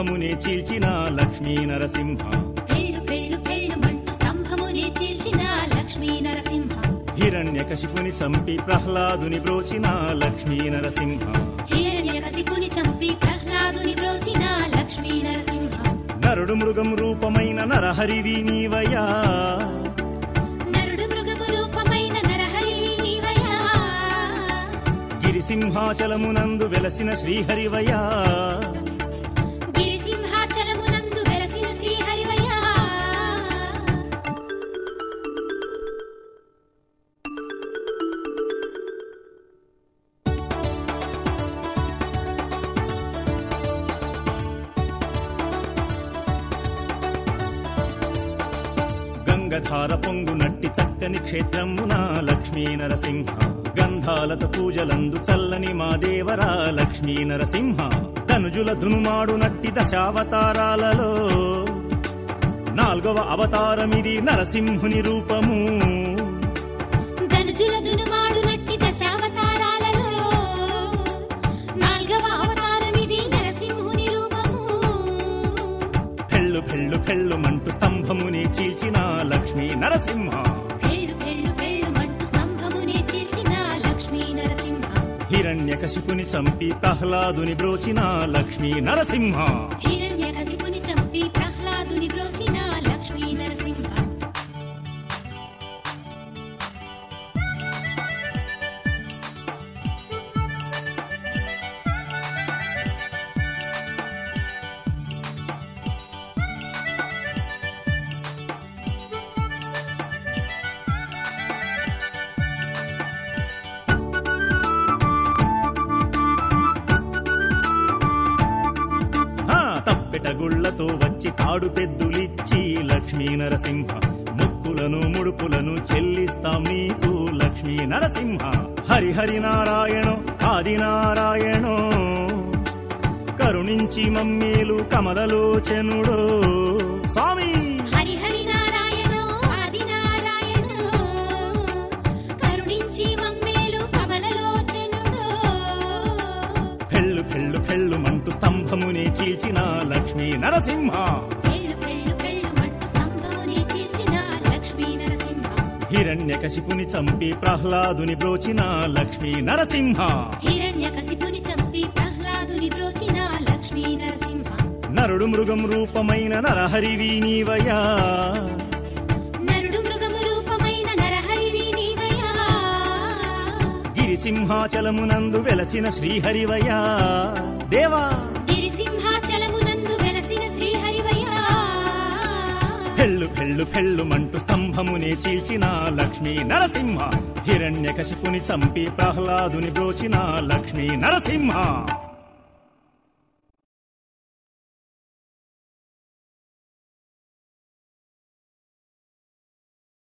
స్తంభమునే చీల్చిన లక్ష్మీ నరసింహ పెళ్ళు పెళ్ళు పెళ్ళుమంటూ స్తంభమునే చీల్చిన లక్ష్మీ నరసింహ హిరణ్యకశిపుని చంపి ప్రహ్లాదుని బ్రోచిన లక్ష్మీ నరసింహ హిరణ్యకశిపుని చంపి ప్రహ్లాదుని బ్రోచిన లక్ష్మీ నరసింహ నరుడు మృగం రూపమైన నరహరివి నీవయా నరుడు మృగము రూపమైన నరహరి నీవయా గిరిసింహాచలమునందు వెలసిన శ్రీహరివయా గిరిసింహాచలమునందు వెలసిన శ్రీహరివయా గంగధార పొంగునట్టి చక్కని క్షేత్రమున లక్ష్మీ నరసింహ గంధాలత పూజలందు చల్లని మా దేవరా లక్ష్మీ నరసింహ ధనుజుల దునుమాడు నట్టి దశావతారాలలో నాల్గవ అవతారమిది నరసింహుని రూపము ధనుజుల దునుమాడు నట్టి దశావతారాలలో నాల్గవ అవతారమిది నరసింహుని రూపము ఫెళ్ళు ఫెళ్ళు ఫెళ్ళు మంటు స్తంభమునే చీల్చిన లక్ష్మీ నరసింహ పెళ్ళు పెళ్ళు పెళ్ళుమంటూ స్తంభమునే చీల్చిన లక్ష్మీ నరసింహ హిరణ్యకశిపుని చంపి ప్రహ్లాదుని బ్రోచిన లక్ష్మీ నరసింహ హిరణ్యకశిపుని చంపి ప్రహ్లాదుని బ్రోచిన లక్ష్మీ నరసింహ ఆ తప్పెటగుళ్లతో వచ్చి తాడు పెద్దులిచ్చి లక్ష్మీ నరసింహ ముక్కులను ముడుపులను చెల్లిస్తాం నీకు లక్ష్మీ నరసింహ హరిహరి నారాయణో ఆది నారాయణో కరుణించి మమ్మేలు కమలలోచనుడో స్వామి హరిహరి నారాయణో ఆది నారాయణో కరుణించి మమ్మేలు కమలలోచనుడో ఫెళ్ళు ఫెళ్ళు ఫెళ్ళు మంటు స్తంభమునే చీల్చిన లక్ష్మీ నరసింహ పెళ్ళు పెళ్ళు పెళ్ళుమంటూ స్తంభమునే చీల్చిన లక్ష్మీ నరసింహ హిరణ్యకశిపుని చంపి ప్రహ్లాదుని బ్రోచిన లక్ష్మీ నరసింహ హిరణ్యకశిపుని చంపి ప్రహ్లాదుని బ్రోచిన లక్ష్మీ నరసింహ నరుడు మృగం రూపమైన నరహరివి నీవయా నరుడు మృగము రూపమైన నరహరివి నీవయా గిరిసింహాచలమునందు వెలసిన శ్రీహరివయా దేవా గిరిసింహాచలమునందు వెలసిన శ్రీహరివయా ఫెళ్ళు ఫెళ్ళు ఫెళ్ళు మంటు స్తంభమునే చీల్చిన లక్ష్మీ నరసింహ హిరణ్యకశిపుని చంపి ప్రహ్లాదుని బ్రోచిన లక్ష్మీ నరసింహ